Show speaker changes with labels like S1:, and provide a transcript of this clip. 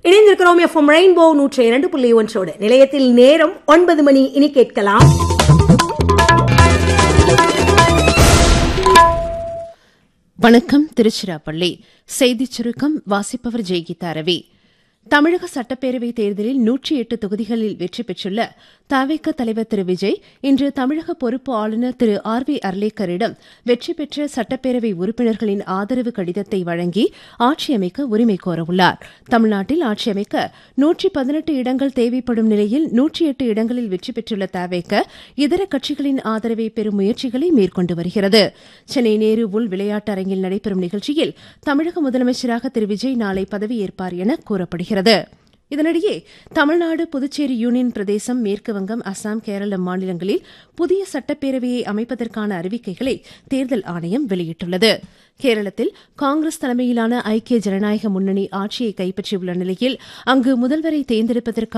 S1: இணைந்திருக்கிறோம் FM rainbow நூற்றி இரண்டு புள்ளி ஒன்றோடு நிலையத்தில் நேரம் ஒன்பது மணி இனி கேட்கலாம்
S2: வணக்கம் திருச்சிராப்பள்ளி செய்திச் சுருக்கம் வாசிப்பவர் ஜெய்கீதா ரவி தமிழக சட்டப்பேரவை தேர்தலில் நூற்றி எட்டு தொகுதிகளில் வெற்றி பெற்றுள்ள தவிக தலைவர் திரு விஜய் இன்று தமிழக பொறுப்பு ஆளுநர் திரு ஆர் வி அர்லேக்கரிடம் வெற்றி பெற்ற சட்டப்பேரவை உறுப்பினர்களின் ஆதரவு கடிதத்தை வழங்கி ஆட்சி அமைக்க உரிமை கோரவுள்ளார் தமிழ்நாட்டில் ஆட்சி அமைக்க நூற்றி பதினெட்டு இடங்கள் தேவைப்படும் நிலையில் நூற்றி எட்டு இடங்களில் வெற்றி பெற்றுள்ள தவிக இதர கட்சிகளின் ஆதரவை பெறும் முயற்சிகளை மேற்கொண்டு வருகிறது சென்னை நேரு உள் விளையாட்டு அரங்கில் நடைபெறும் நிகழ்ச்சியில் தமிழக முதலமைச்சராக திரு விஜய் நாளை பதவியேற்பார் என கூறப்படுகிறது இதனிடையே தமிழ்நாடு புதுச்சேரி யூனியன் பிரதேசம் மேற்கு வங்கம் அசாம் கேரளம் மாநிலங்களில் புதிய சட்டப்பேரவையை அமைப்பதற்கான அறிவிக்கைகளை தேர்தல் ஆணையம் வெளியிட்டுள்ளது கேரளத்தில் காங்கிரஸ் தலைமையிலான ஐக்கிய ஜனநாயக முன்னணி ஆட்சியை கைப்பற்றியுள்ள நிலையில் அங்கு முதல்வரை தேர்ந்தெடுப்பதற்கான